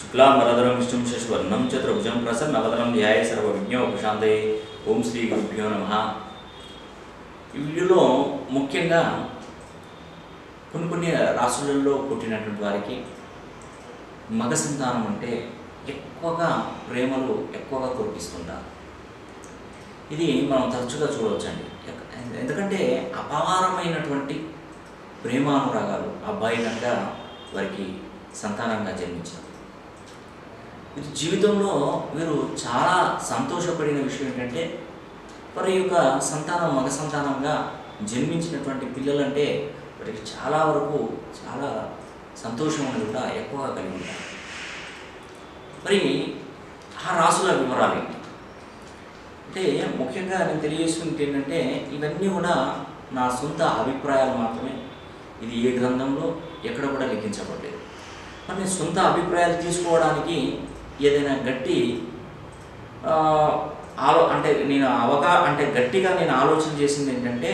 శుక్లాంబరధరం విష్ణుం శశివర్ణం చతుర్భుజం ప్రసన్నవదనం ధ్యాయ సర్వ విజ్ఞోపశాంతయే ఓం శ్రీ గురుభ్యో నమ ఈ వీడియోలో ముఖ్యంగా కొన్ని కొన్ని రాసులలో పుట్టినటువంటి వారికి మగ సంతానం అంటే ఎక్కువగా ప్రేమలు ఎక్కువగా కురిపిస్తుంటారు ఇది మనం తరచుగా చూడవచ్చండి ఎక్క- ఎందుకంటే అపారమైనటువంటి ప్రేమానురాగాలు అబ్బాయి కనుక వారికి సంతానంగా జన్మించారు వీరి జీవితంలో వీరు చాలా సంతోషపడిన విషయం ఏంటంటే వారి యొక్క సంతానం మగ సంతానంగా జన్మించినటువంటి పిల్లలంటే వారికి చాలా వరకు చాలా సంతోషం అనేది కూడా ఎక్కువగా కలిగి ఉంటారు మరి ఆ రాసుల వివరాలు ఏంటి అంటే ముఖ్యంగా నేను తెలియజేసుకుంటే ఏంటంటే ఇవన్నీ కూడా నా సొంత అభిప్రాయాలు మాత్రమే ఇది ఏ గ్రంథంలో ఎక్కడ కూడా లిఖించబడలేదు మరి నేను సొంత అభిప్రాయాలు తీసుకోవడానికి ఏదైనా గట్టి ఆ, ఆలో అంటే నేను అవగా అంటే గట్టిగా నేను ఆలోచన చేసింది ఏంటంటే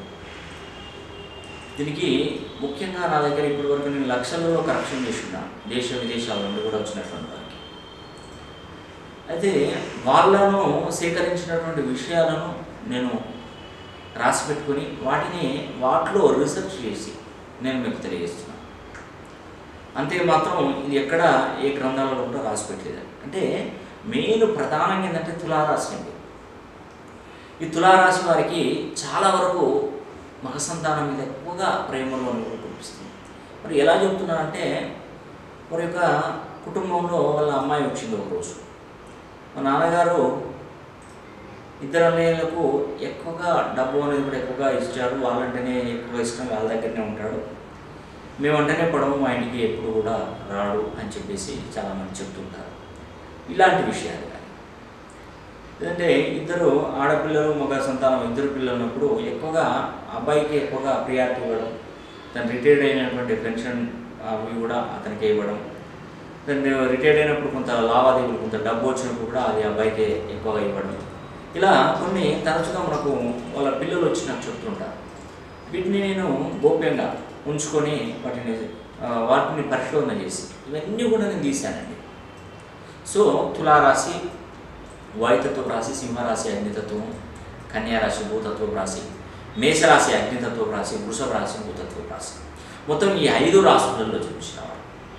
దీనికి ముఖ్యంగా నా దగ్గర ఇప్పటి వరకు నేను లక్షలలో కరెక్షన్ చేస్తున్నాను దేశ విదేశాల నుండి కూడా వచ్చినటువంటి వారికి అయితే వాళ్ళను సేకరించినటువంటి విషయాలను నేను రాసి పెట్టుకొని వాటిని వాటిలో రీసెర్చ్ చేసి నేను మీకు తెలియజేస్తున్నాను అంతే మాత్రం ఇది ఎక్కడ ఏ గ్రంథాలలో కూడా రాసి పెట్టలేదు అంటే మెయిన్ ప్రధానంగా ఏంటంటే తులారాశి అండి ఈ తులారాశి వారికి చాలా వరకు మగ సంతానం మీద ఎక్కువగా ప్రేమలో అనుభవం చూపిస్తుంది మరి ఎలా చెప్తున్నానంటే వారి యొక్క కుటుంబంలో వాళ్ళ అమ్మాయి వచ్చింది ఒక రోజు మా నాన్నగారు ఇద్దరు అన్నయ్యలకు ఎక్కువగా డబ్బు అనేది కూడా ఎక్కువగా ఇచ్చాడు వాళ్ళంటేనే ఎక్కువ ఇష్టం వాళ్ళ దగ్గరనే ఉంటాడు మేమంటేనే పడము మా ఇంటికి ఎప్పుడు కూడా రాడు అని చెప్పేసి చాలామంది చెప్తుంటారు ఇలాంటి విషయాలు కానీ ఎందుకంటే ఇద్దరు ఆడపిల్లలు మగ సంతానం ఇద్దరు పిల్లలు ఉన్నప్పుడు ఎక్కువగా అబ్బాయికి ఎక్కువగా ప్రియారిటీ ఇవ్వడం తను రిటైర్డ్ అయినటువంటి పెన్షన్ అవి కూడా అతనికి ఇవ్వడం దాన్ని రిటైర్డ్ అయినప్పుడు కొంత లావాదేవీలు కొంత డబ్బు వచ్చినప్పుడు కూడా అది అబ్బాయికే ఎక్కువగా ఇవ్వడం ఇలా కొన్ని తరచుగా మనకు వాళ్ళ పిల్లలు వచ్చి నాకు చెప్తుంటారు వీటిని నేను గోప్యంగా ఉంచుకొని వాటిని ఆ, వాటిని పరిశోధన చేసి ఇవన్నీ కూడా నేను తీశానండి సో తులారాశి వాయుతత్వ రాశి సింహరాశి అగ్నితత్వం కన్యారాశి భూతత్వ రాశి మేషరాశి అగ్నితత్వ రాశి వృషభ రాశి భూతత్వ రాశి మొత్తం ఈ ఐదు రాశులలో చూపించినవారు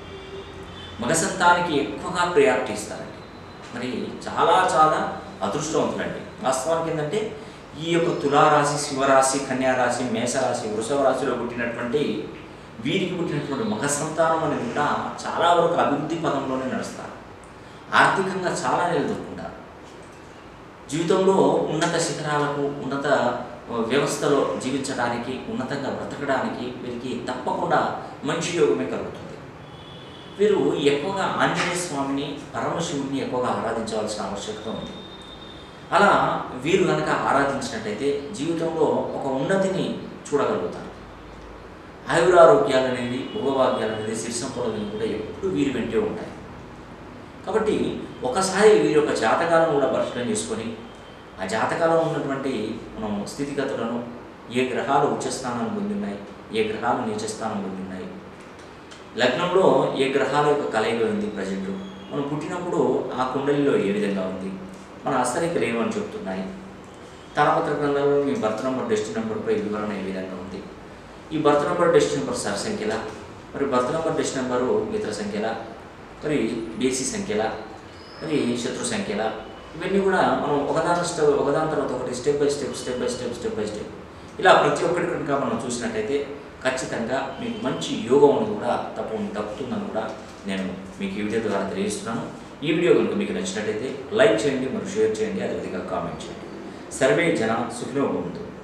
మగ సంతానికి ఎక్కువగా ప్రయారిటీ ఇస్తారండి మరి చాలా చాలా అదృష్టవంతులండి వాస్తవానికి ఏంటంటే ఈ యొక్క తులారాశి శివరాశి కన్యారాశి మేషరాశి వృషభ రాశిలో పుట్టినటువంటి వీరికి పుట్టినటువంటి మగ సంతానం అనేది కూడా చాలా వరకు అభివృద్ధి పదంలోనే నడుస్తారు ఆర్థికంగా చాలా నిలదొక్కుంటారు జీవితంలో ఉన్నత శిఖరాలకు ఉన్నత ఆ, వ్యవస్థలో జీవించడానికి ఉన్నతంగా బ్రతకడానికి వీరికి తప్పకుండా మంచి యోగమే కలుగుతుంది వీరు ఎక్కువగా ఆంజనేయ స్వామిని పరమశివుడిని ఎక్కువగా ఆరాధించవలసిన ఆవశ్యకత ఉంది అలా వీరు కనుక ఆరాధించినట్టయితే జీవితంలో ఒక ఉన్నతిని చూడగలుగుతారు ఆయురారోగ్యాలు అనేది భోగభాగ్యాలు అనేది శిరిసంపదలు కూడా ఎప్పుడు వీరి వెంటే ఉంటాయి కాబట్టి ఒకసారి వీరి యొక్క జాతకాలను కూడా పరిశీలన చేసుకొని ఆ జాతకాలలో ఉన్నటువంటి మనం స్థితిగతులను ఏ గ్రహాలు ఉచ్చస్థానాన్ని పొందిన్నాయి ఏ గ్రహాలు నీచస్థానం పొందిన్నాయి లగ్నంలో ఏ గ్రహాల యొక్క కలయిక ఉంది ప్రజెంట్ మనం పుట్టినప్పుడు ఆ కుండలిలో ఏ విధంగా ఉంది మన హస్తరేఖలు ఏమని చెప్తున్నాయి తాళపత్ర గ్రంథాలలో మీ బర్త్ నెంబర్ డెస్ట్ నెంబర్పై వివరణ ఏ విధంగా ఉంది ఈ బర్త్ నెంబర్ డెస్ట్ నెంబర్ సర్ సంఖ్యల మరి బర్త్ నెంబర్ డెస్ట్ నెంబరు మిత్ర సంఖ్యల మరి బేసి సంఖ్యల మరి శత్రు సంఖ్యల ఇవన్నీ కూడా మనం ఒకదాని స్టెప్ ఒకదాని తర్వాత ఒకటి step by step step by step step by step ఇలా ప్రతి ఒక్కటి కనుక మనం చూసినట్టయితే ఖచ్చితంగా మీకు మంచి యోగం అనేది కూడా తప్పకుండా దక్కుతుందని కూడా నేను మీకు ఈ వీడియో ద్వారా తెలియజేస్తున్నాను ఈ వీడియో కనుక మీకు నచ్చినట్టయితే లైక్ చేయండి మరియు షేర్ చేయండి అదేవిధంగా కామెంట్ చేయండి సర్వే జన సుఖినో భవంతు